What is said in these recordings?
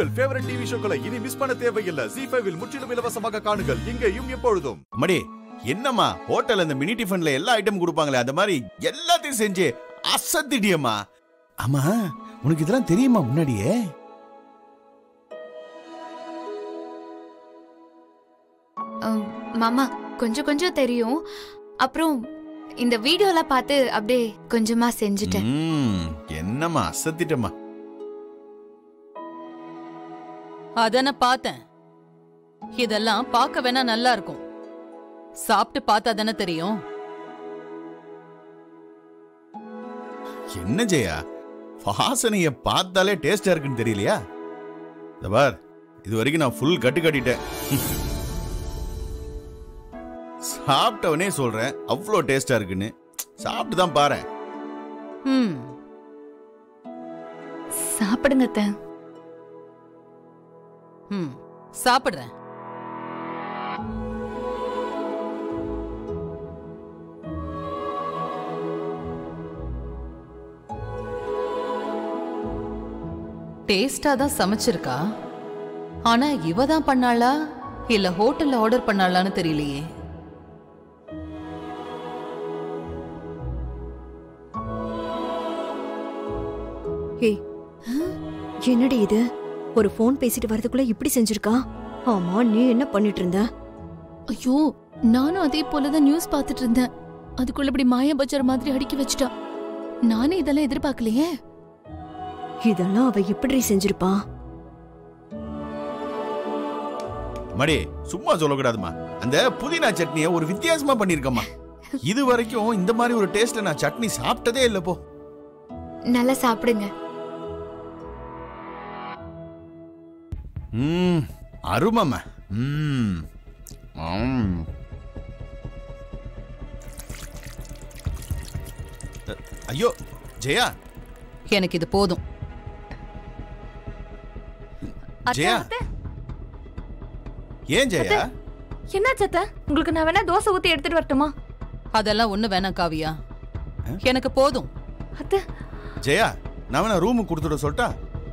உங்கள் favourite TV ஷோக்களை இனி miss பண்ண தேவையில்லை ஜி ஃபைவில் முற்றிலும் இலவசமாக காணுங்கள் இங்கேயும் எப்பொழுதும் மடி என்னம்மா ஹோட்டல்ல இந்த மினி டிஃபன்ல எல்லா ஐட்டம் கொடுப்பாங்களே அந்த மாதிரி எல்லாத்தையும் செஞ்சு அசத்திட்டியம்மா ஆமா உனக்கு இதெல்லாம் தெரியுமா முன்னாடியே அம், மாமா கொஞ்சம் கொஞ்சம் தெரியும் அப்புறம் இந்த வீடியோலாம் பார்த்து அப்படியே கொஞ்சமா செஞ்சுட்டேன் ம், என்னம்மா அசத்திட்டம்மா அதான பார்த்தேன் இதெல்லாம் பார்க்க வேணா நல்லா இருக்கும் சாப்பிட்டு பார்த்தா தானே தெரியும் என்ன ஜெயா வாசனைய பார்த்தாலே டேஸ்டா இருக்குன்னு தெரியலையா இந்த பார் இது வரைக்கும் நான் ஃபுல் கட்டு கட்டிட்டேன் சாப்பிட்டவனே சொல்றேன் அவ்வளோ டேஸ்டா இருக்குன்னு சாப்பிட்டு தான் பாரு ம் சாப்பிடுங்க அத்தை. ம் சாப்பிடுறேன் டேஸ்டா தான் சமைச்சிருக்கா ஆனா இவ தான் பண்ணாளா இல்ல ஹோட்டல்ல ஆர்டர் பண்ணாளான்னு தெரியலையே ஏய் என்னடி இது ஒரு ஃபோன் பேசிட்டு வரதுக்குள்ள இப்படி செஞ்சிருக்கா ஆமா நீ என்ன பண்ணிட்டு இருந்த ஐயோ நானும் அதே போலதான் நியூஸ் பார்த்துட்டு இருந்தேன் அதுக்குள்ள இப்படி மாயா பஜார் மாதிரி அடுக்கி வச்சிட்டா நானே இதெல்லாம் எதிர்பார்க்கலையே இதெல்லாம் அவ எப்படி செஞ்சிருப்பா மடி சும்மா சொல்லக்கூடாதுமா அந்த புதினா சட்னியை ஒரு வித்தியாசமா பண்ணிருக்கம்மா இது வரைக்கும் இந்த மாதிரி ஒரு டேஸ்ட்ல நான் சட்னி சாப்பிட்டதே இல்ல போ நல்லா சாப்பிடுங்க ம் அருமம்மா ம் ஆம். அ, ஐயோ ஜெயா எனக்கு இது போதும் ஜெயா ஏன் ஜெயா என்னாச்சு அத்தை உங்களுக்கு நான் வேணா தோசை ஊத்தி எடுத்துட்டு வரட்டுமா அதெல்லாம் ஒண்ணு வேணாம் காவியா எனக்கு போதும் அத்தை ஜெயா நான் வேணா ரூமுக்கு கொடுத்துட சொல்லட்டா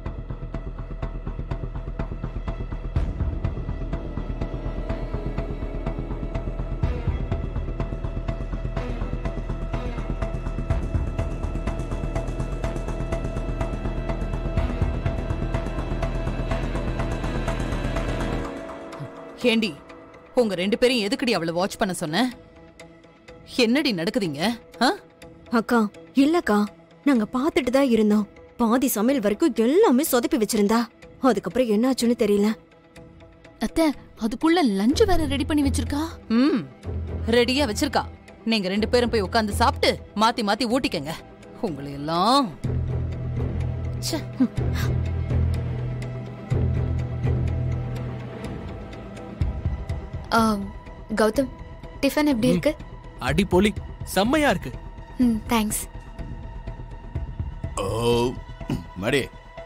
ஏண்டி உங்க ரெண்டு பேரும் எதுக்குடி அவளை வாட்ச் பண்ண சொன்ன என்னடி நடக்குதுங்க ஆ? அக்கா இல்லக்கா நாங்க பாத்துட்டு தான் இருந்தோம் பாதி சமையல் வரைக்கும் எல்லாமே சொதப்பி வச்சிருந்தா அதுக்கப்புறம் என்னாச்சுன்னு தெரியல அத்தை அதுக்குள்ள லஞ்ச் வேற ரெடி பண்ணி வச்சிருக்கா ம் ரெடியா வச்சிருக்கா நீங்க ரெண்டு பேரும் போய் உட்காந்து சாப்பிட்டு மாத்தி மாத்தி ஊட்டிக்கங்க உங்களை எல்லாம் ச்சே. ஆம், கௌதம் டிஃபன் எப்படி இருக்கு அடி பொலி செம்மையா இருக்கு ம் தேங்க்ஸ் ஓ மடி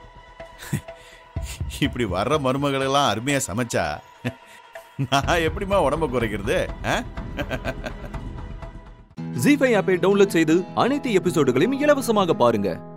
இப்படி வர்ற மருமகளெல்லாம் அருமையா சமைச்சா நான் எப்படிம்மா உடம்ப குறைக்கிறது ஆ? ஜி ஃபைவ் ஆப்பை டவுன்லோட் செய்து அனைத்து எபிசோடுகளையும் இலவசமாக பாருங்க